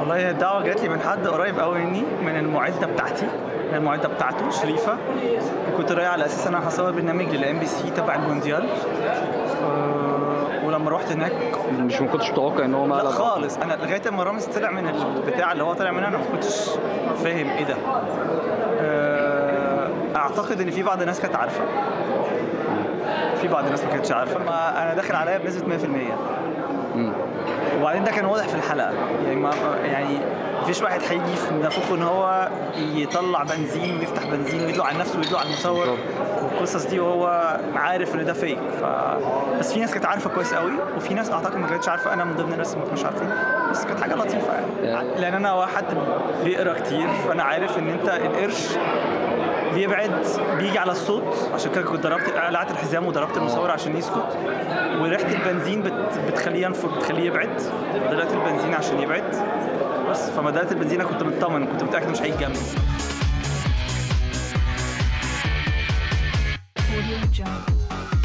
والله هي الدعوه جات لي من حد قريب قوي مني من المعده بتاعتي من المعده بتاعته شريفه كنت رايح على اساس انا هصور برنامج للام بي سي تبع المونديال آه، ولما رحت هناك مش ما كنتش متوقع ان هو لا مقلب خالص انا لغايه ما رامز طلع من البتاع اللي هو طلع منها انا ما كنتش فاهم ايه ده آه، اعتقد ان في بعض الناس كانت عارفه في بعض الناس ما كانتش عارفه ما انا داخل عليا بنسبه 100% مم. وبعدين ده كان واضح في الحلقه يعني ما يعني مفيش واحد هيجي في نافوخه ان هو يطلع بنزين ويفتح بنزين ويدلق على نفسه ويدلق على المصور بالظبط. والقصص دي وهو عارف ان ده فيك ف بس في ناس كانت عارفه كويس قوي وفي ناس اعتقد ما كانتش عارفه انا من ضمن الناس اللي ما كانوش عارفين بس كانت حاجه لطيفه يعني يعني- لان انا واحد بيقرا كتير فانا عارف ان انت القرش بيبعد بيجي على الصوت عشان كده كنت ضربت قلعت الحزام وضربت المصور عشان يسكت وريحه البنزين بت بتخليه ينفر بتخليه يبعد دلقت البنزين عشان يبعد بس فما دلقت البنزين أنا كنت مطمن كنت متاكد مش هيجي جنبي Audio Jungle.